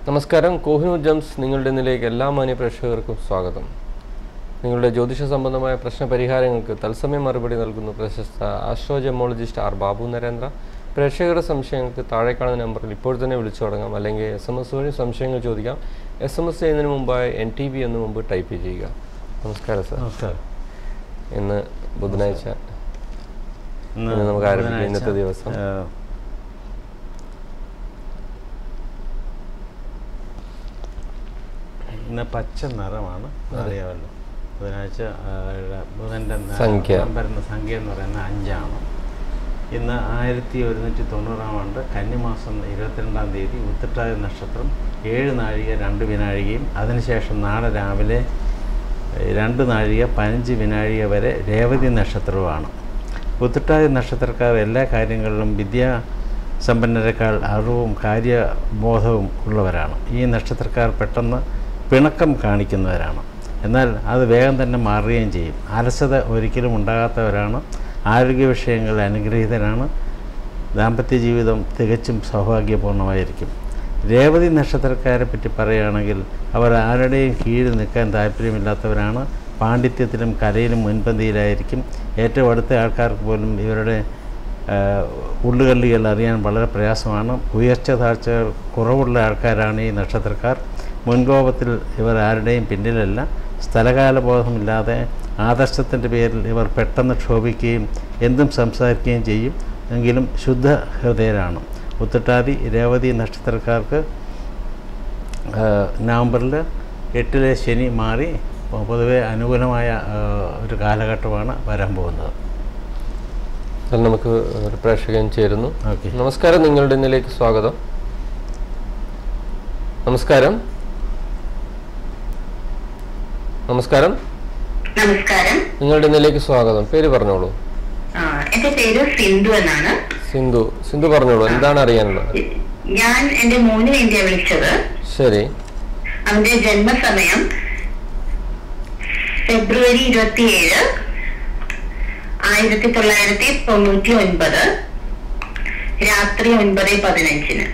നമസ്കാരം കോഹിനൂർ ജംസ് നിങ്ങളുടെ ഇന്നിലേക്ക് എല്ലാ മാന്യ പ്രേക്ഷകർക്കും സ്വാഗതം നിങ്ങളുടെ ജ്യോതിഷ സംബന്ധമായ പ്രശ്ന പരിഹാരങ്ങൾക്ക് തത്സമയം മറുപടി നൽകുന്നു പ്രശസ്ത ആസ്ട്രോജമോളജിസ്റ്റ് ആർ ബാബു നരേന്ദ്ര പ്രേക്ഷകരുടെ സംശയങ്ങൾക്ക് താഴെ കാണുന്ന നമ്പറിൽ ഇപ്പോൾ തന്നെ വിളിച്ചു തുടങ്ങാം അല്ലെങ്കിൽ എസ് എം എസ് വഴി സംശയങ്ങൾ ചോദിക്കാം എസ് എം എസ് ചെയ്യുന്നതിന് മുമ്പായി എൻ ടി വി എന്ന് മുമ്പ് ടൈപ്പ് ചെയ്യുക നമസ്കാരം സർ നമസ്കാരം ഇന്ന് ബുധനാഴ്ച ഇന്ന് ഇന്ന് നമുക്ക് ആരംഭിക്കാം ബുധനാഴ്ച, ഇന്നത്തെ ദിവസം. ഏഹ്, ഇന്ന് പച്ച നിറമാണ് അറിയാമല്ലോ ബുധനാഴ്ച ഏഹ്, ബുധൻ്റെ ന- സംഖ്യ. വരുന്ന സംഖ്യ എന്ന് പറയുന്നത് അഞ്ചാണ് ഇന്ന് ആയിരത്തി ഒരുന്നൂറ്റി തൊണ്ണൂറാം ആണ്ട് കന്നിമാസം ഇരുപത്തിരണ്ടാം തീയതി ഉത്തിട്ടായ നക്ഷത്രം ഏഴ് നാഴിക രണ്ട് വിനാഴികയും അതിനുശേഷം നാളെ രാവിലെ ഏഹ്, രണ്ട് നാഴിക പതിനഞ്ച് വിനാഴിക വരെ രേവതി നക്ഷത്രവുമാണ് ഉത്തിട്ടായ നക്ഷത്രക്കാർ എല്ലാ കാര്യങ്ങളിലും വിദ്യാ സമ്പന്നരെക്കാൾ അറിവും കാര്യബോധവും ഉള്ളവരാണ് ഈ നക്ഷത്രക്കാർ പെട്ടെന്ന് പിണക്കം കാണിക്കുന്നവരാണ് എന്നാൽ അത് വേഗം തന്നെ മാറുകയും ചെയ്യും അലസത ഒരിക്കലും ഉണ്ടാകാത്തവരാണ് ആരോഗ്യ വിഷയങ്ങളിൽ അനുഗ്രഹീതരാണ് ദാമ്പത്യ ജീവിതം തികച്ചും സൗഭാഗ്യപൂർണ്ണമായിരിക്കും രേവതി നക്ഷത്രക്കാരെ പറ്റി പറയുകയാണെങ്കിൽ അവർ ആരുടെയും കീഴിൽ നിൽക്കാൻ താല്പര്യമില്ലാത്തവരാണ് പാണ്ഡിത്യത്തിലും കലയിലും മുൻപന്തിയിലായിരിക്കും ഏറ്റവും അടുത്ത ആൾക്കാർക്ക് പോലും ഇവരുടെ ആ, ഉള്ളുകള്ളികൾ അറിയാൻ വളരെ പ്രയാസമാണ് ഉയർച്ച താഴ്ചകൾ കുറവുള്ള ആൾക്കാരാണ് ഈ നക്ഷത്രക്കാർ മുൻകോപത്തിൽ ഇവർ ആരുടെയും പിന്നിലല്ല സ്ഥലകാലബോധമില്ലാതെ ആദർശത്തിൻ്റെ പേരിൽ ഇവർ പെട്ടെന്ന് ക്ഷോഭിക്കുകയും എന്തും സംസാരിക്കുകയും ചെയ്യും എങ്കിലും ശുദ്ധ ഹൃദയരാണ് ഉത്തട്ടാതി രേവതി നക്ഷത്രക്കാർക്ക് ആ, നവംബറിൽ എട്ടിലെ ശനി മാറി പൊതുവെ അനുകൂലമായ ആ, ഒരു കാലഘട്ടമാണ് വരാൻ പോകുന്നത് സർ നമുക്ക് ഒരു പ്രേക്ഷകൻ ചേരുന്നു ഓക്കെ നമസ്കാരം നിങ്ങളുടെ ഇന്നിലേക്ക് സ്വാഗതം നമസ്കാരം നമസ്കാരം നമസ്കാരം നിങ്ങളുടെ ഇന്നിലേക്ക് സ്വാഗതം പേര് പറഞ്ഞോളൂ ആ, എന്റെ പേര് സിന്ധു എന്നാണ് സിന്ധു സിന്ധു പറഞ്ഞോളൂ എന്താണ് അറിയാനുള്ളത് ഞാൻ എന്റെ മോന് വേണ്ടിയാണ് വിളിച്ചത് ശരി അവന്റെ ജന്മസമയം ഫെബ്രുവരി ഇരുപത്തിയേഴ് ആയിരത്തി തൊള്ളായിരത്തി തൊണ്ണൂറ്റി ഒൻപത് രാത്രി ഒൻപത് പതിനഞ്ചിന്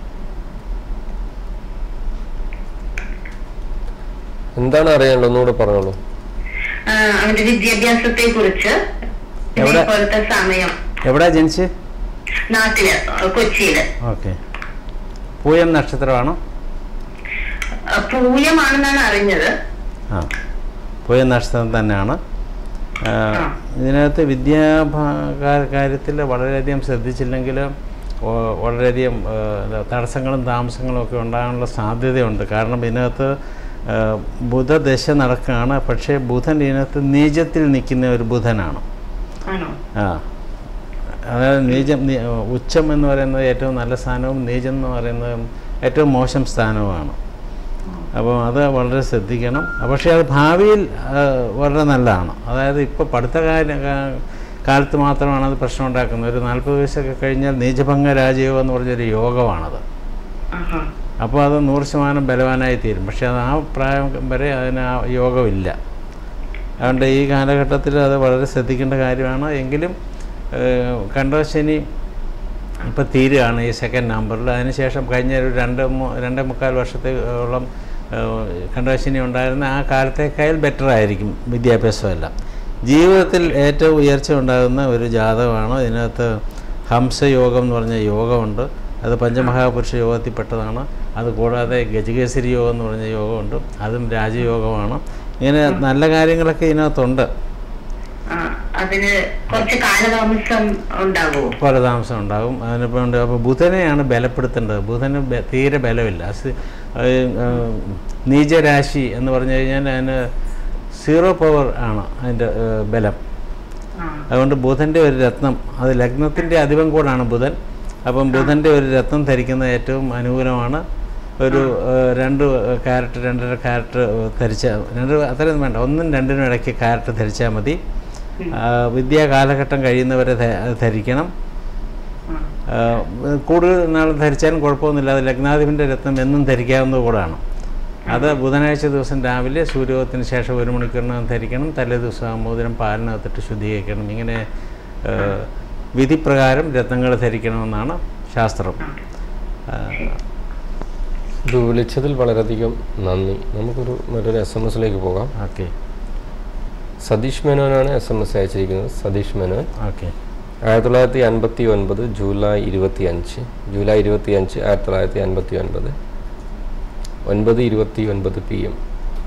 എന്താണ് അറിയാനുള്ളത് ഒന്നുകൂടെ പറഞ്ഞോളൂ ആ, അവന്റെ വിദ്യാഭ്യാസത്തെ കുറിച്ച് എവിടെ? ഇപ്പോഴത്തെ സമയം എവിടെ ജനിച്ച് നാട്ടില് കൊച്ചിയില് ഓക്കെ പൂയം നക്ഷത്രമാണോ ആ, പൂയമാണെന്നാണ് അറിഞ്ഞത് ആ പൂയം നക്ഷത്രം തന്നെയാണ് ആ, ആ. ഇതിനകത്ത് വിദ്യാഭാ കാര്യത്തിൽ വളരെയധികം ശ്രദ്ധിച്ചില്ലെങ്കിൽ ഓ- വളരെയധികം ആ, എന്താ, തടസ്സങ്ങളും താമസങ്ങളും ഒക്കെ ഉണ്ടാകാനുള്ള സാധ്യതയുണ്ട് കാരണം ഇതിനകത്ത് ആ, ബുധദശ നടക്കുകയാണ് പക്ഷേ ബുധൻ ഇതിനകത്ത് നീചത്തിൽ നിൽക്കുന്ന ഒരു ബുധനാണ് ആണോ ആ അതായത് നീചം നീ- ഉച്ചം എന്ന് പറയുന്നത് ഏറ്റവും നല്ല സ്ഥാനവും നീചം എന്ന് പറയുന്നത് ഏറ്റവും മോശം സ്ഥാനവുമാണ് അപ്പോൾ അത് വളരെ ശ്രദ്ധിക്കണം പക്ഷേ അത് ഭാവിയിൽ ആ, വളരെ നല്ലതാണ് അതായത് ഇപ്പോൾ പഠിത്ത കാല കാ- കാലത്ത് മാത്രമാണ് അത് പ്രശ്നം ഉണ്ടാക്കുന്നത് ഒരു നാൽപ്പത് വയസ്സൊക്കെ കഴിഞ്ഞാൽ നീചഭംഗ രാജയോഗം എന്ന് പറഞ്ഞൊരു യോഗമാണത് ആഹാ അപ്പോൾ അത് നൂറ് ശതമാനം ബലവാനായി തീരും പക്ഷേ അത് ആ പ്രായം വരെ അതിന് ആ യോഗമില്ല അതുകൊണ്ട് ഈ കാലഘട്ടത്തിൽ അത് വളരെ ശ്രദ്ധിക്കേണ്ട കാര്യമാണ് എങ്കിലും ഏഹ്, കണ്ടശനി ഇപ്പോൾ തീരുകയാണ് ഈ സെക്കൻഡ് നമ്പറിൽ അതിനുശേഷം കഴിഞ്ഞ ഒരു രണ്ട് മൂ- രണ്ടേ മുക്കാൽ വർഷത്തോളം കണ്ടശനി ഉണ്ടായിരുന്ന ആ കാലത്തേക്കാൾ ബെറ്റർ ആയിരിക്കും വിദ്യാഭ്യാസമെല്ലാം ജീവിതത്തിൽ ഏറ്റവും ഉയർച്ച ഉണ്ടാകുന്ന ഒരു ജാതകമാണ് ഇതിനകത്ത് ഹംസയോഗം എന്ന് പറഞ്ഞ യോഗമുണ്ട് അത് പഞ്ചമഹാപുരുഷ യോഗത്തിൽപ്പെട്ടതാണ് അത് കൂടാതെ ഗജകേസരി യോഗം എന്ന് പറഞ്ഞ യോഗമുണ്ട് അതും രാജയോഗമാണ് ഇങ്ങനെ നല്ല കാര്യങ്ങളൊക്കെ ഇതിനകത്തുണ്ട് ആ, അതിന് കുറച്ച് കാലതാമസം ഉണ്ടാകുമോ കാലതാമസം ഉണ്ടാകും അതിനിപ്പോൾ ഉണ്ട് അപ്പോൾ ബുധനെയാണ് ബലപ്പെടുത്തേണ്ടത് ബുധന് ബ- തീരെ ബലമില്ല അത് നീചരാശി എന്ന് പറഞ്ഞു കഴിഞ്ഞാൽ അതിന് സീറോ പവർ ആണ് അതിൻ്റെ ഏഹ്, ബലം ആ, അതുകൊണ്ട് ബുധൻ്റെ ഒരു രത്നം അത് ലഗ്നത്തിൻ്റെ അധിപം കൂടാണ് ബുധൻ അപ്പം ബുധൻ്റെ ഒരു രത്നം ധരിക്കുന്നത് ഏറ്റവും അനുകൂലമാണ് ഒരു ഏഹ്, രണ്ട് ക്യാരറ്റ് രണ്ടര ക്യാരറ്റ് ധരിച്ച രണ്ട് അത്രയൊന്നും വേണ്ട ഒന്നും രണ്ടിനും ഇടയ്ക്ക് ക്യാരറ്റ് ധരിച്ചാൽ മതി ആ, വിദ്യാ കാലഘട്ടം കഴിയുന്നവരെ ധ- ധരിക്കണം ആ, ആ, കൂടുതൽ നാൾ ധരിച്ചാലും കുഴപ്പമൊന്നുമില്ല അത് ലഗ്നാധിപൻ്റെ രത്നം എന്നും ധരിക്കാവുന്നത് കൂടാണ് അത് ബുധനാഴ്ച ദിവസം രാവിലെ സൂര്യോദയത്തിന് ശേഷം ഒരു മണിക്കൂറിനകം ധരിക്കണം തലേ ദിവസം ആമോദനം പാലിനകത്തിട്ട് ശുദ്ധീകരിക്കണം ഇങ്ങനെ ആ, വിധിപ്രകാരം രത്നങ്ങൾ ധരിക്കണമെന്നാണ് ശാസ്ത്രം ആ, ഇത് വിളിച്ചതിൽ വളരെയധികം നന്ദി നമുക്കൊരു മറ്റൊരു എസ് എം എസിലേക്ക് പോകാം ഓക്കെ സതീഷ് മേനോനാണ് എസ് എം എസ് അയച്ചിരിക്കുന്നത് സതീഷ് മേനോൻ ഓക്കെ ആയിരത്തി തൊള്ളായിരത്തി അൻപത്തി ഒൻപത് ജൂലൈ ഇരുപത്തി അഞ്ച് ജൂലൈ ഇരുപത്തി അഞ്ച് ആയിരത്തി തൊള്ളായിരത്തി അൻപത്തി ഒൻപത് ഒൻപത് ഇരുപത്തി ഒൻപത് പി എം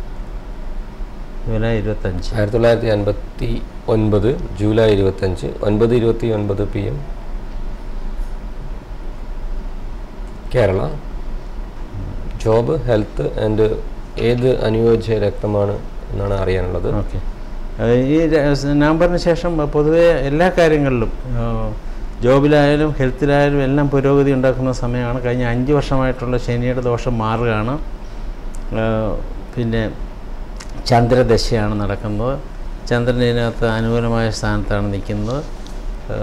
ജൂലൈ ഇരുപത്തഞ്ച് ആയിരത്തി തൊള്ളായിരത്തി അൻപത്തി ഒൻപത് ജൂലൈ ഇരുപത്തഞ്ച് ഒൻപത് ഇരുപത്തി ഒൻപത് P M Kerala job health and ഏത് അനുയോജ്യ രക്തമാണ് എന്നാണ് അറിയാനുള്ളത് ഓക്കെ ഈ ര- സ് നവംബറിന് ശേഷം പൊതുവെ എല്ലാ കാര്യങ്ങളിലും ആ, ജോബിലായാലും ഹെൽത്തിലായാലും എല്ലാം പുരോഗതി ഉണ്ടാക്കുന്ന സമയമാണ് കഴിഞ്ഞ അഞ്ച് വർഷമായിട്ടുള്ള ശനിയുടെ ദോഷം മാറുകയാണ് ആ, പിന്നെ ചന്ദ്രദശയാണ് നടക്കുന്നത് ചന്ദ്രൻ ഇതിനകത്ത് അനുകൂലമായ സ്ഥാനത്താണ് നിൽക്കുന്നത് ആ,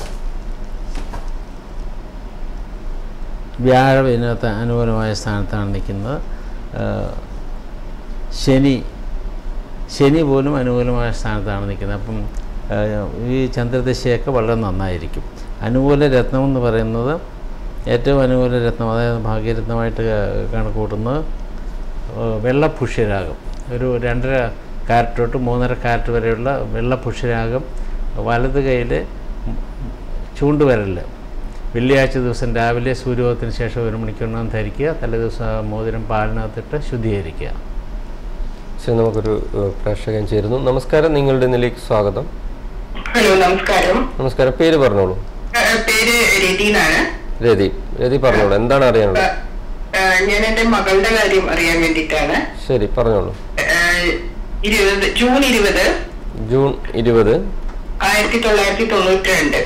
വ്യാഴം ഇതിനകത്ത് അനുകൂലമായ സ്ഥാനത്താണ് നിൽക്കുന്നത് ആ, ശനി ശനി പോലും അനുകൂലമായ സ്ഥാനത്താണ് നിൽക്കുന്നത് അപ്പം ആ, ഈ ചന്ദ്രദശയൊക്കെ വളരെ നന്നായിരിക്കും അനുകൂല രത്നം എന്ന് പറയുന്നത് ഏറ്റവും അനുകൂല രത്നം അതായത് ഭാഗ്യരത്നമായിട്ട് ക- കണക്കുകൂട്ടുന്നത് ആ, വെള്ള പുഷ്യരാഗം ഒരു രണ്ടര കാരറ്റ് തൊട്ട് മൂന്നര കാരറ്റ് വരെയുള്ള വെള്ള പുഷ്യരാഗം വലത് കൈയിൽ ചൂണ്ടുവിരലിൽ വെള്ളിയാഴ്ച ദിവസം രാവിലെ സൂര്യോദയത്തിന് ശേഷം ഒരു മണിക്കൂറിനകം ധരിക്കുക തലേദിവസം ആ മോതിരം പാലിനകത്തിട്ട് ശുദ്ധീകരിക്കുക ശരി നമുക്കൊരു ഏഹ്, പ്രേക്ഷകൻ ചേരുന്നു നമസ്കാരം നിങ്ങളുടെ നിലയ്ക്ക് സ്വാഗതം ഹലോ നമസ്കാരം നമസ്കാരം പേര് പറഞ്ഞോളൂ ആ, പേര് രതി എന്നാണ് രതി രതി പറഞ്ഞോളൂ എന്താണ് അറിയാനുള്ളത് ആ, ഞാൻ എന്റെ മകളുടെ കാര്യം അറിയാൻ വേണ്ടിയിട്ടാണ് ശരി പറഞ്ഞോളൂ ആ, ഇരുപത് ജൂൺ ഇരുപത് ജൂൺ ഇരുപത് ആയിരത്തി തൊള്ളായിരത്തി തൊണ്ണൂറ്റി രണ്ട്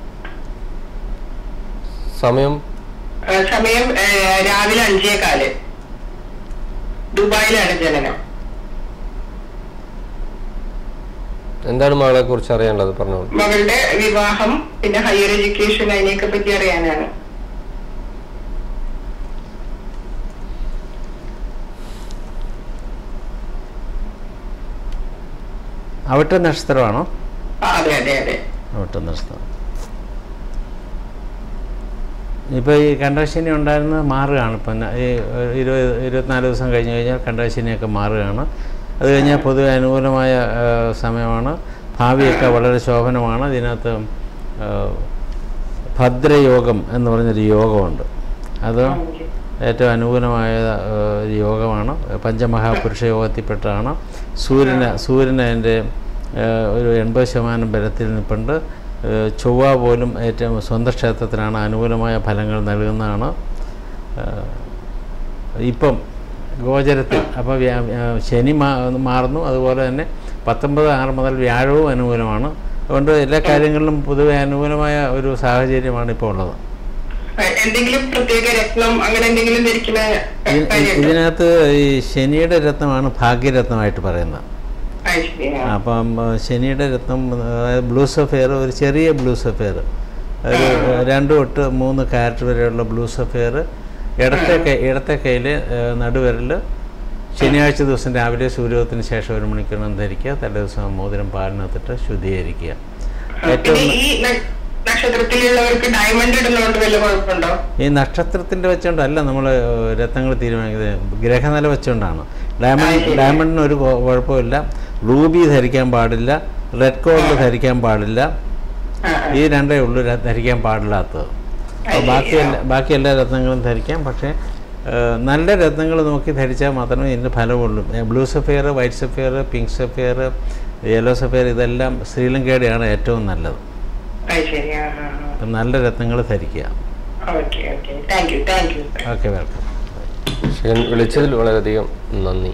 സമയം സമയം ആ, രാവിലെ അഞ്ചേ കാല് ദുബായിലാണ് ജനനം എന്താണ് മകളെ കുറിച്ച് അറിയാനുള്ളത് പറഞ്ഞോളൂ മകളുടെ വിവാഹം പിന്നെ ഹയർ എഡ്യൂക്കേഷൻ അതിനെയൊക്കെ പറ്റി അറിയാനാണ് അവിട്ട നക്ഷത്രമാണോ ആ, അതെ അതെ അതെ അവിട്ട നക്ഷത്രം ഇപ്പോൾ ഈ കണ്ടശനി ഉണ്ടായിരുന്നത് മാറുകയാണ് ഇപ്പം ന- ഈ ഒരു ഇരുപത് ഇരുപത്തിനാല് ദിവസം കഴിഞ്ഞ് കഴിഞ്ഞാൽ കണ്ടശനിയൊക്കെ മാറുകയാണ് അത് കഴിഞ്ഞാൽ പൊതുവെ അനുകൂലമായ ആ, സമയമാണ് ഭാവിയൊക്കെ വളരെ ശോഭനമാണ് ഇതിനകത്ത് ആ, ഭദ്രയോഗം എന്ന് പറഞ്ഞൊരു യോഗമുണ്ട് അത് ഏറ്റവും അനുകൂലമായ ആ, ഒരു യോഗമാണ് പഞ്ചമഹാപുരുഷ യോഗത്തിൽപ്പെട്ടതാണ് സൂര്യന് സൂര്യന് അതിൻ്റെ ആ, ഒരു എൺപത് ശതമാനം ബലത്തിൽ നിൽപ്പുണ്ട് ആ, ചൊവ്വ പോലും ഏറ്റവും സ്വന്തം ക്ഷേത്രത്തിനാണ് അനുകൂലമായ ഫലങ്ങൾ നൽകുന്നതാണ് ആ, ഇപ്പം ഗോചരത്തിൽ അപ്പോൾ വ്യാ വ്യാ- ശനി മാ മാറുന്നു അതുപോലെ തന്നെ പത്തൊമ്പത് ആറ് മുതൽ വ്യാഴവും അനുകൂലമാണ് അതുകൊണ്ട് എല്ലാ കാര്യങ്ങളിലും പൊതുവെ അനുകൂലമായ ഒരു സാഹചര്യമാണ് ഇപ്പോൾ ഉള്ളത് ആ, എന്തെങ്കിലും പ്രത്യേക രത്നം അങ്ങനെ എന്തെങ്കിലും ധരിക്കുന്ന ഇ- കാര്യമുണ്ടോ? ഇതിനകത്ത് ഈ ശനിയുടെ രത്നമാണ് ഭാഗ്യരത്നമായിട്ട് പറയുന്നത് ആ, ശരി, ആ. അപ്പം ആ, ശനിയുടെ രത്നം അതായത് ബ്ലൂ സഫെയർ ഒരു ചെറിയ ബ്ലൂ സഫെയർ ഒരു രണ്ട് തൊട്ട് മൂന്ന് കാരറ്റ് വരെയുള്ള ബ്ലൂ സഫെയർ ഇടത്തെ കൈ ഇടത്തെ കയ്യിൽ നടുവിരൽ ശനിയാഴ്ച ദിവസം രാവിലെ സൂര്യോദയത്തിന് ശേഷം ഒരു മണിക്കൂറിനും ധരിക്കുക തലേദിവസം മോതിരം പാലിനകത്തിട്ട് ശുദ്ധീകരിക്കുക ആ, ഏറ്റവും പിന്നെ ഈ ന- നക്ഷത്രത്തിലുള്ളവർക്ക് ഡയമണ്ട് ഇടുന്നതുകൊണ്ട് വല്ല കുഴപ്പമുണ്ടോ ഈ നക്ഷത്രത്തിൻ്റെ വെച്ചുകൊണ്ടല്ല നമ്മൾ രത്നങ്ങൾ തീരുമാനിക്കുന്നത് ഗ്രഹനില വെച്ചുകൊണ്ടാണ് ഡയമണ്ട് ഡയമണ്ടിന് ഒരു കൊ- കുഴപ്പമില്ല റൂബി ധരിക്കാൻ പാടില്ല റെഡ് ഗോൾഡ് ധരിക്കാൻ പാടില്ല ആ, ആ. ഈ രണ്ടേ ഉള്ളൂ ര- ധരിക്കാൻ പാടില്ലാത്തത് അപ്പോൾ ബാക്കി എല്ലാ ബാക്കി എല്ലാ രത്നങ്ങളും ധരിക്കാം പക്ഷേ ഏഹ്, നല്ല രത്നങ്ങൾ നോക്കി ധരിച്ചാൽ മാത്രമേ ഇതിൻ്റെ ഫലമുള്ളൂ blue sapphire white sapphire pink sapphire yellow sapphire ഇതെല്ലാം ശ്രീലങ്കയുടെയാണ് ഏറ്റവും നല്ലത് അത് ശരി ആ ആ അപ്പം നല്ല രത്നങ്ങൾ ധരിക്കുക okay okay thank you thank you okay welcome ശരി വിളിച്ചതിൽ വളരെയധികം നന്ദി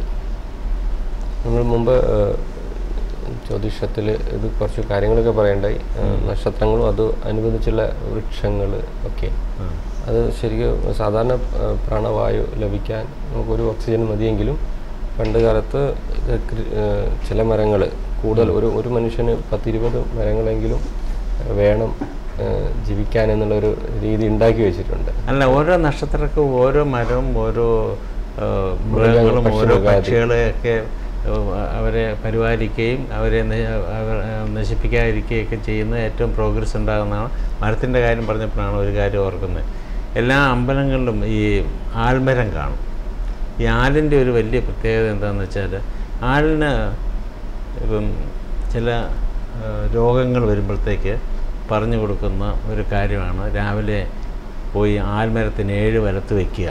നമ്മൾ മുമ്പ് ജ്യോതിഷത്തിൽ ഇത് കുറച്ച് കാര്യങ്ങളൊക്കെ പറയണ്ടായി ഏഹ്, നക്ഷത്രങ്ങളും അത് അനുബന്ധിച്ചുള്ള വൃക്ഷങ്ങൾ ഒക്കെ അത് ശരിക്കും സാധാരണ ഏഹ്, പ്രാണവായു ലഭിക്കാൻ നമുക്കൊരു ഓക്സിജൻ മതിയെങ്കിലും പണ്ട് കാലത്ത് ഇത് കൃ- ഏഹ്, ചില മരങ്ങൾ കൂടുതൽ ഒരു ഒരു മനുഷ്യന് പത്തിരുപത് മരങ്ങളെങ്കിലും ഏഹ്, വേണം ഏഹ്, ജീവിക്കാൻ എന്നുള്ളൊരു രീതി ഉണ്ടാക്കി വെച്ചിട്ടുണ്ട് അല്ല ഓരോ നക്ഷത്രക്കും ഓരോ മരവും ഓരോ ആ, മൃഗങ്ങളും ഓരോ പക്ഷിമൃഗാദി. പക്ഷികളെയൊക്കെ ആ, അവരെ പരിപാലിക്കുകയും അവരെ ന- അവർ ആ, നശിപ്പിക്കാതിരിക്കുകയൊക്കെ ചെയ്യുന്ന ഏറ്റവും പ്രോഗ്രസ് ഉണ്ടാകുന്നതാണ് മരത്തിൻ്റെ കാര്യം പറഞ്ഞപ്പോഴാണ് ഒരു കാര്യം ഓർക്കുന്നത് എല്ലാ അമ്പലങ്ങളിലും ഈ ആൽമരം കാണും ഈ ആലിൻ്റെ ഒരു വലിയ പ്രത്യേകത എന്താണെന്ന് വെച്ചാൽ ആലിന് ഇപ്പം ചില ആ, രോഗങ്ങൾ വരുമ്പോഴത്തേക്ക് പറഞ്ഞു കൊടുക്കുന്ന ഒരു കാര്യമാണ് രാവിലെ പോയി ആൽമരത്തിന് ഏഴ് വലത്ത് വയ്ക്കുക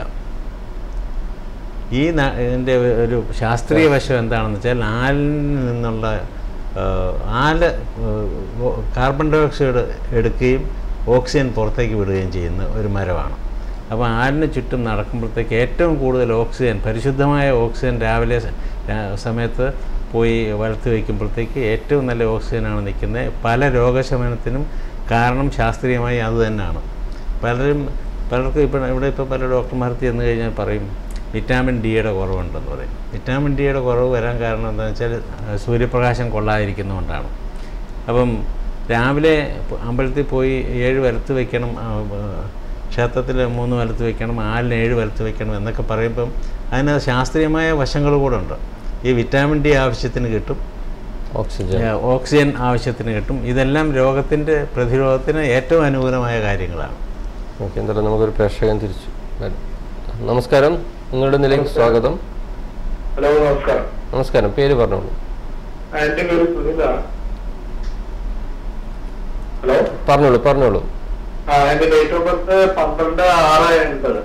ഈ ന- ഇതിൻ്റെ ഒരു ശാസ്ത്രീയ വശം എന്താണെന്ന് വെച്ചാൽ ആലിൽ നിന്നുള്ള ആ, ആല് ആ, കാർബൺ ഡൈ ഓക്സൈഡ് എടുക്കുകയും ഓക്സിജൻ പുറത്തേക്ക് വിടുകയും ചെയ്യുന്ന ഒരു മരമാണ് അപ്പോൾ ആലിന് ചുറ്റും നടക്കുമ്പോഴത്തേക്ക് ഏറ്റവും കൂടുതൽ ഓക്സിജൻ പരിശുദ്ധമായ ഓക്സിജൻ രാവിലെ സ- രാ- സമയത്ത് പോയി വലത്ത് വയ്ക്കുമ്പോഴത്തേക്ക് ഏറ്റവും നല്ല ഓക്സിജനാണ് നിൽക്കുന്നത് പല രോഗശമനത്തിനും കാരണം ശാസ്ത്രീയമായി അത് തന്നെയാണ് പലരും പലർക്കും ഇപ്പോൾ ഇവിടെ ഇപ്പോൾ പല ഡോക്ടർമാർക്ക് ചെന്ന് കഴിഞ്ഞാൽ പറയും വിറ്റാമിൻ ഡിയുടെ കുറവുണ്ടെന്ന് പറയും വിറ്റാമിൻ ഡിയുടെ കുറവ് വരാൻ കാരണം എന്താണെന്ന് വെച്ചാൽ ആ, സൂര്യപ്രകാശം കൊള്ളാതിരിക്കുന്നതുകൊണ്ടാണ് അപ്പം രാവിലെ പ- അമ്പലത്തിൽ പോയി ഏഴ് വലത്ത് വയ്ക്കണം ആ, ആ, ക്ഷേത്രത്തിൽ മൂന്ന് വലത്ത് വയ്ക്കണം ആലിന് ഏഴ് വലത്ത് വയ്ക്കണം എന്നൊക്കെ പറയുമ്പം അതിന് ശാസ്ത്രീയമായ വശങ്ങൾ കൂടെ ഉണ്ട് ഈ വിറ്റാമിൻ ഡി ആവശ്യത്തിന് കിട്ടും ഓക്സിജൻ ഏ, ഓക്സിജൻ ആവശ്യത്തിന് കിട്ടും ഇതെല്ലാം രോഗത്തിൻ്റെ പ്രതിരോധത്തിന് ഏറ്റവും അനുകൂലമായ കാര്യങ്ങളാണ് ഓക്കെ എന്തായാലും നമുക്കൊരു പ്രേക്ഷകൻ തിരിച്ചു വരാം. നമസ്കാരം നിങ്ങളുടെ നിലയ്ക്ക് സ്വാഗതം ഹലോ നമസ്കാരം നമസ്കാരം പേര് പറഞ്ഞോളൂ ആ, എന്റെ പേര് സുനിലാണ് ഹലോ പറഞ്ഞോളൂ പറഞ്ഞോളൂ ആ എന്റെ ഡേറ്റ് ഓഫ് ബർത്ത് പന്ത്രണ്ട് ആറ് എൺപത്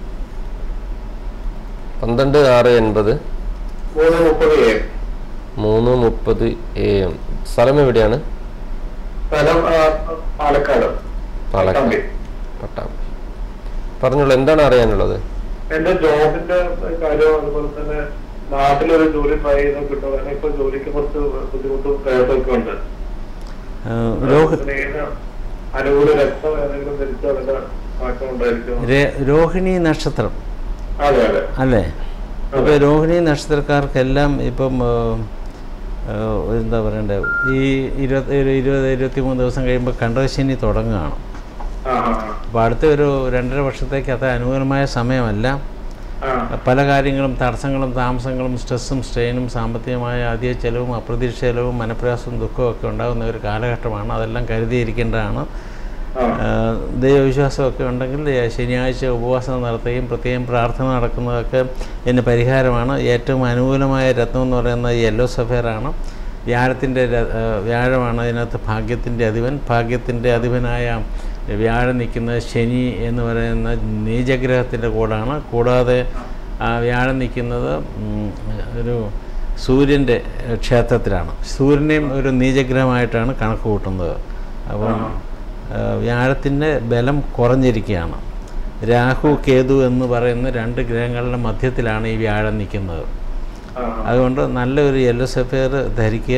പന്ത്രണ്ട് ആറ് എൺപത് മൂന്ന് മുപ്പത് എ മൂന്ന് മുപ്പത് എ എം സ്ഥലം എവിടെയാണ് സ്ഥലം ആ, പാലക്കാട് പാലക്കാട് പട്ടാമ്പി. പട്ടാമ്പി പറഞ്ഞോളൂ എന്താണ് അറിയാനുള്ളത് എന്റെ ജോബിന്റെ കാര്യം അതുപോലെ തന്നെ നാട്ടിലൊരു ജോലി ട്രൈ ചെയ്ത് കിട്ടും കാരണം ഇപ്പൊ ജോലിക്ക് കുറച്ച് ബുദ്ധിമുട്ടും പ്രയാസമൊക്കെ ഉണ്ട് ഏ, രോഗ പിന്നെ ഏത് അനുകൂല രക്തം ഏതെങ്കിലും ധരിച്ചോ അതിന്റെ മാറ്റം ഉണ്ടായിരിക്കും രേ- രോഹിണി നക്ഷത്രം അതെ അതെ അല്ലേ ഇപ്പോൾ രോഹിണി നക്ഷത്രക്കാർക്കെല്ലാം ഇപ്പം ആ, ആ, എന്താ പറയണ്ടേ ഈ ഇരുപത്തി ഒരു ഇരുപത് ഇരുപത്തി മൂന്ന് ദിവസം കഴിയുമ്പോൾ കണ്ടശനി തുടങ്ങുകയാണ് ആ ആ അപ്പോൾ അടുത്ത ഒരു രണ്ടര വർഷത്തേക്ക് അത്ര അനുകൂലമായ സമയമല്ല ആ പല കാര്യങ്ങളും തടസ്സങ്ങളും താമസങ്ങളും സ്ട്രെസ്സും സ്ട്രെയിനും സാമ്പത്തികമായ അധിക ചെലവും അപ്രതീക്ഷിത ചെലവും മനപ്രയാസവും ദുഃഖവും ഒക്കെ ഉണ്ടാകുന്ന ഒരു കാലഘട്ടമാണ് അതെല്ലാം കരുതിയിരിക്കേണ്ടതാണ് ആ ആ, ദൈവവിശ്വാസമൊക്കെ ഉണ്ടെങ്കിൽ ഏ, ശനിയാഴ്ച ഉപവാസം നടത്തുകയും പ്രത്യേകം പ്രാർത്ഥന നടക്കുന്നതൊക്കെ ഇതിന് പരിഹാരമാണ് ഏറ്റവും അനുകൂലമായ രത്നം എന്ന് പറയുന്നത് യെല്ലോ സഫയറാണ് വ്യാഴത്തിൻ്റെ ര- ആ, വ്യാഴമാണ് അതിനകത്ത് ഭാഗ്യത്തിൻ്റെ അധിപൻ ഭാഗ്യത്തിൻ്റെ അധിപനായ വ്യാഴം നിൽക്കുന്നത് ശനി എന്ന് പറയുന്ന നീചഗ്രഹത്തിൻ്റെ കൂടാണ് കൂടാതെ ആ വ്യാഴം നിൽക്കുന്നത് ഉം, ഒരു സൂര്യൻ്റെ ക്ഷേത്രത്തിലാണ് സൂര്യനെയും ഒരു നീചഗ്രഹമായിട്ടാണ് കണക്ക് കൂട്ടുന്നത് അപ്പം വ്യാഴത്തിൻ്റെ ബലം കുറഞ്ഞിരിക്കുകയാണ് രാഹു കേതു എന്ന് പറയുന്ന രണ്ട് ഗ്രഹങ്ങളുടെ മധ്യത്തിലാണ് ഈ വ്യാഴം നിൽക്കുന്നത് ആ അതുകൊണ്ട് നല്ലൊരു യെല്ലോ സഫയർ ധരിക്കുക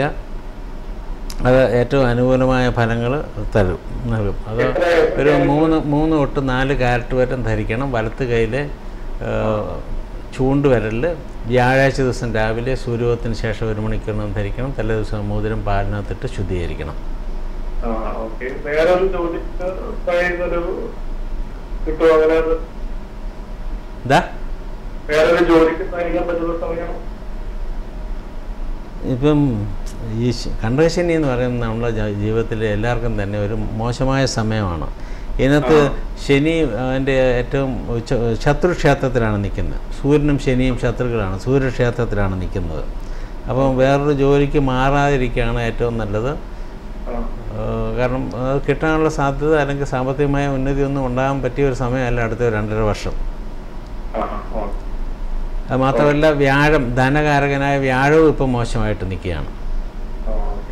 അത് ഏറ്റവും അനുകൂലമായ ഫലങ്ങൾ തരും നൽകും അത് ഒരു മൂന്ന് മൂന്ന് തൊട്ട് നാല് കാരറ്റ് വരെ ധരിക്കണം വലത്ത് കയ്യിൽ ചൂണ്ട് വിരലിൽ വ്യാഴാഴ്ച ദിവസം രാവിലെ സൂര്യോദയത്തിന് ശേഷം ഒരു മണിക്കൂറിനും ധരിക്കണം തലേ ദിവസം മോതിരം പാലിനകത്തിട്ട് ശുദ്ധീകരിക്കണം ആ ഓക്കെ വേറെ ഒരു ജോലിക്ക് ട്രൈ ചെയ്തൊരു കിട്ടുമോ അങ്ങനെ അത് എന്താ വേറെ ഒരു ജോലിക്ക് ട്രൈ ചെയ്യാൻ പറ്റുന്ന സമയം ഇപ്പം ഈ ശ- കണ്ടകശനി എന്ന് പറയുന്നത് നമ്മുടെ ജ- ജീവിതത്തിലെ എല്ലാവർക്കും തന്നെ ഒരു മോശമായ സമയമാണ് ഇതിനകത്ത് ശനി അതിൻ്റെ ഏറ്റവും ഉച്ച- ശത്രുക്ഷേത്രത്തിലാണ് നിൽക്കുന്നത് സൂര്യനും ശനിയും ശത്രുക്കളാണ് സൂര്യക്ഷേത്രത്തിലാണ് നിൽക്കുന്നത് അപ്പം വേറൊരു ജോലിക്ക് മാറാതിരിക്കുകയാണ് ഏറ്റവും നല്ലത് ആ ഏഹ് കാരണം അത് കിട്ടാനുള്ള സാധ്യത അല്ലെങ്കിൽ സാമ്പത്തികമായ ഉന്നതി ഒന്നും ഉണ്ടാകാൻ പറ്റിയ ഒരു സമയമല്ല അടുത്ത ഒരു രണ്ടര വർഷം ആ ആ ഓക്കെ അത് മാത്രമല്ല വ്യാഴം ധനകാരകനായ വ്യാഴവും ഇപ്പം മോശമായിട്ട് നിൽക്കുകയാണ് ആ ഓക്കെ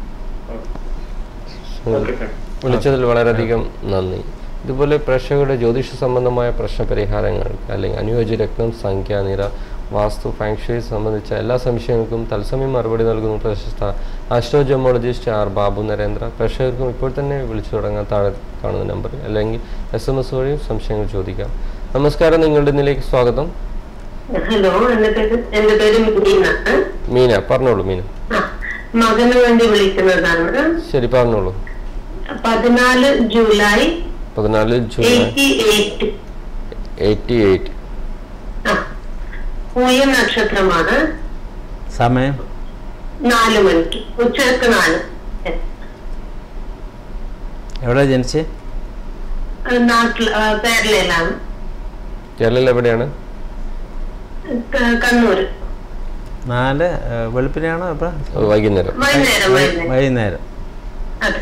ഓക്കെ താങ്ക് വിളിച്ചതിൽ വളരെയധികം നന്ദി ഇതുപോലെ പ്രേക്ഷകരുടെ ജ്യോതിഷ സംബന്ധമായ പ്രശ്ന പരിഹാരങ്ങൾ അല്ലെങ്കിൽ അനുയോജ്യ രത്നം സംഖ്യ നിര വാസ്തു ഫാങ്ഷുവി സംബന്ധിച്ച എല്ലാ സംശയങ്ങൾക്കും തത്സമയം മറുപടി നൽകുന്നു പ്രശസ്ത ആസ്ട്രോജമോളജിസ്റ്റ് ആർ ബാബു നരേന്ദ്ര പ്രേക്ഷകർക്കും ഇപ്പോൾ തന്നെ വിളിച്ചു തുടങ്ങാൻ താഴെ കാണുന്ന നമ്പറിൽ അല്ലെങ്കിൽ എസ് എം എസ് വഴിയും സംശയങ്ങൾ ചോദിക്കാം നമസ്കാരം നിങ്ങളുടെ ഇതിലേക്ക് സ്വാഗതം ഹലോ എന്റെ പേര് എന്റെ പേര് മീന മീന പറഞ്ഞോളൂ മീന ആ, മകന് വേണ്ടി വിളിക്കുന്നതാണ് ശരി പറഞ്ഞോളൂ പതിനാല് ജൂലൈ പതിനാല് July eighty eight eighty eight ആ പൂയ നക്ഷത്രമാണ് സമയം നാല് മണിക്ക് ഉച്ചക്ക് നാല് Yes. എവിടെ ജനിച്ചേ ആ, നാട്ടിൽ ആ, കേരളയിലാണ് കേരളയിൽ എവിടെയാണ് ക- കണ്ണൂര് നാല് ആ, വെളുപ്പിനാണോ അപ്പം വൈകുന്നേരം വൈകുന്നേരം വൈകുന്നേരം വൈകുന്നേരം അതെ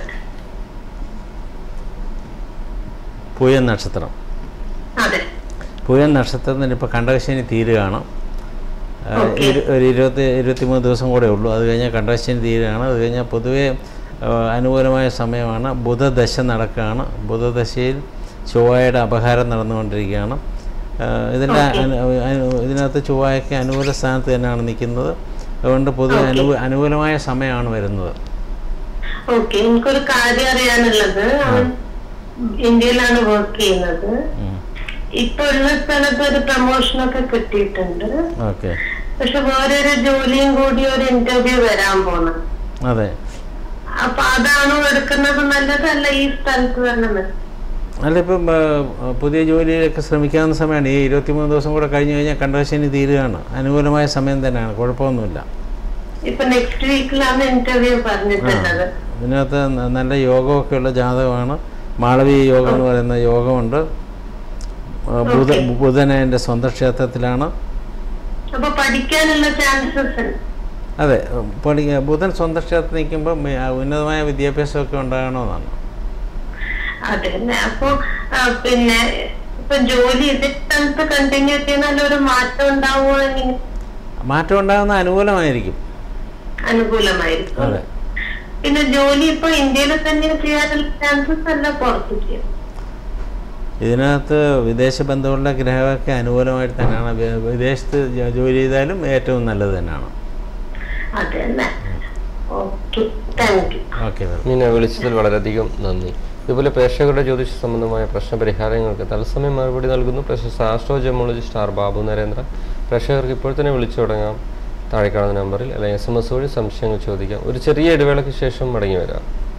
പൂയ നക്ഷത്രം അതെ പൂയ നക്ഷത്രത്തിന് ഇപ്പോൾ കണ്ടകശനി തീരുകയാണ് ആ, ഓക്കേ. ഇരു- ഒരു ഇരുപത്തി ഇരുപത്തിമൂന്ന് ദിവസം കൂടെ ഉള്ളൂ അത് കഴിഞ്ഞാൽ കണ്ടകശനി തീരുകയാണ് അത് കഴിഞ്ഞാൽ പൊതുവേ ആ, അനുകൂലമായ സമയമാണ് ബുധദശ നടക്കുകയാണ് ബുധദശയിൽ ചൊവ്വയുടെ അപഹാരം നടന്നുകൊണ്ടിരിക്കുകയാണ് ആ, ഇതിൻ്റെ ഓക്കേ. അനു- അനു- ഇതിനകത്ത് ചൊവ്വയൊക്കെ അനുകൂല സ്ഥാനത്ത് തന്നെയാണ് നിൽക്കുന്നത് അതുകൊണ്ട് പൊതുവെ ഓക്കേ. അനു അനുകൂലമായ സമയമാണ് വരുന്നത് ഓക്കെ എനിക്കൊരു കാര്യം അറിയാനുള്ളത് അവൻ ഇന്ത്യയിലാണ് വർക്ക് ചെയ്യുന്നത് ഉം. ഇപ്പൊ ഉള്ള സ്ഥലത്ത് ഒരു പ്രൊമോഷൻ ഒക്കെ കിട്ടിയിട്ടുണ്ട് ഓക്കെ പക്ഷെ വേറൊരു ജോലിയും കൂടി ഒരു ഇന്റർവ്യൂ വരാൻ പോണം അതെ അപ്പൊ അതാണോ എടുക്കുന്നത് നല്ലതല്ല ഈ സ്ഥലത്ത് തന്നെ മതി? അല്ല ഇപ്പം ആ, പുതിയ ജോലിയിലൊക്കെ ശ്രമിക്കാവുന്ന സമയമാണ് ഈ ഇരുപത്തിമൂന്ന് ദിവസം കൂടെ കഴിഞ്ഞ് കഴിഞ്ഞാൽ കണ്ടകശനി തീരുകയാണ് അനുകൂലമായ സമയം തന്നെയാണ് കുഴപ്പമൊന്നുമില്ല ഇപ്പൊ നെക്സ്റ്റ് വീക്കിലാണ് ഇന്റർവ്യൂ പറഞ്ഞിട്ടുള്ളത് ഇതിനകത്ത് ന- നല്ല യോഗമൊക്കെ ഉള്ള ജാതകമാണ് മാളവീയ യോഗം എന്ന് പറയുന്ന യോഗമുണ്ട് ആ, ബുധ ഓക്കേ. ബുധൻ എൻ്റെ സ്വന്തം ക്ഷേത്രത്തിലാണ് അപ്പൊ പഠിക്കാനുള്ള ചാൻസസ് അതെ പഠി ബുധൻ സ്വന്തം ക്ഷേത്രത്തിൽ നിൽക്കുമ്പോൾ ഉന്നതമായ വിദ്യാഭ്യാസമൊക്കെ ഉണ്ടാകണമെന്നാണ് അതെ അല്ലേ അപ്പൊ ആ, പിന്നെ ഇപ്പൊ ജോലി ഇതേ സ്ഥലത്ത് കണ്ടിന്യൂ ചെയ്യുന്ന ഒരു മാറ്റം ഉണ്ടാവുമോ എങ്ങനെ മാറ്റം ഉണ്ടാകുന്ന അനുകൂലമായിരിക്കും അനുകൂലമായിരിക്കും അതെ പിന്നെ ജോലി ഇപ്പൊ ഇന്ത്യയിൽ തന്നെ ചെയ്യാനുള്ള ചാൻസസ് അല്ല പുറത്ത് ചെയ്യാം ഇതിനകത്ത് വിദേശ ബന്ധമുള്ള ഗ്രഹമൊക്കെ അനുകൂലമായിട്ട് തന്നെയാണ് വി- വിദേശത്ത് ജ- ജോലി ചെയ്താലും ഏറ്റവും നല്ലത് തന്നെയാണ് അതെ അല്ലേ okay thank you okay well Meena വിളിച്ചതിൽ വളരെയധികം നന്ദി ഇതുപോലെ പ്രേക്ഷകരുടെ ജ്യോതിഷ സംബന്ധമായ പ്രശ്ന പരിഹാരങ്ങൾക്ക് തത്സമയം മറുപടി നൽകുന്നു പ്രശസ്ത astro gemologist R Babu Narendra പ്രേക്ഷകർക്ക് ഇപ്പോൾ തന്നെ വിളിച്ചു തുടങ്ങാം താഴെ കാണുന്ന നമ്പറിൽ അല്ലെങ്കിൽ എസ് എം എസ് വഴി സംശയങ്ങൾ ചോദിക്കാം ഒരു ചെറിയ ഇടവേളയ്ക്ക് ശേഷം മടങ്ങി വരാം